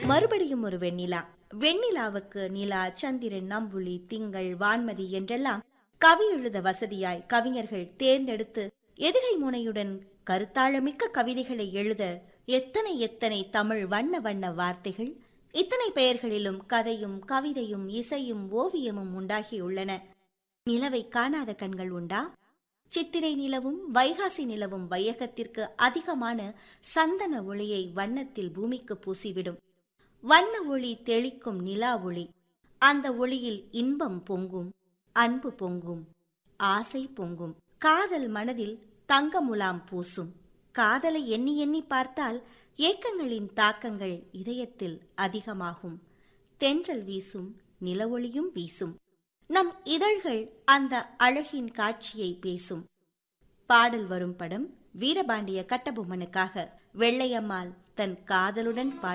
மறுபடியும் ஒரு வெண்ணிலா வெண்ணிலாவுக்கு நிலா சந்திரன் நம்புலி திங்கள் வான்மதி என்றெல்லாம் கவி எழுத வசதியாய் கவிஞர்கள் தேர்ந்தெடுத்து எதுகை முனையுடன் கருத்தாழமிக்க கவிதைகளை எழுத எத்தனை எத்தனை தமிழ் வண்ண வண்ண வார்த்தைகள் இத்தனை பெயர்களிலும் கதையும் கவிதையும் இசையும் ஓவியமும் உண்டாகியுள்ளன நிலவை காணாத கண்கள் உண்டா சித்திரை நிலவும் வைகாசி நிலவும் வையகத்திற்கு அதிகமான சந்தன ஒளியை வண்ணத்தில் பூமிக்கு பூசிவிடும் வண்ண ஒளி தெளிக்கும் நிலா ஒளி அந்த ஒளியில் இன்பம் பொங்கும் அன்பு பொங்கும் ஆசை பொங்கும் காதல் மனதில் தங்க முலாம் பூசும் காதலை எண்ணி எண்ணி பார்த்தால் ஏக்கங்களின் தாக்கங்கள் இதயத்தில் அதிகமாகும் தென்றல் வீசும் நிலவொளியும் வீசும் நம் இதழ்கள் அந்த அழகின் காட்சியை பேசும் பாடல் வரும் படம் வீரபாண்டிய கட்டபொம்மனுக்காக வெள்ளையம்மாள் தன் காதலுடன் பாடி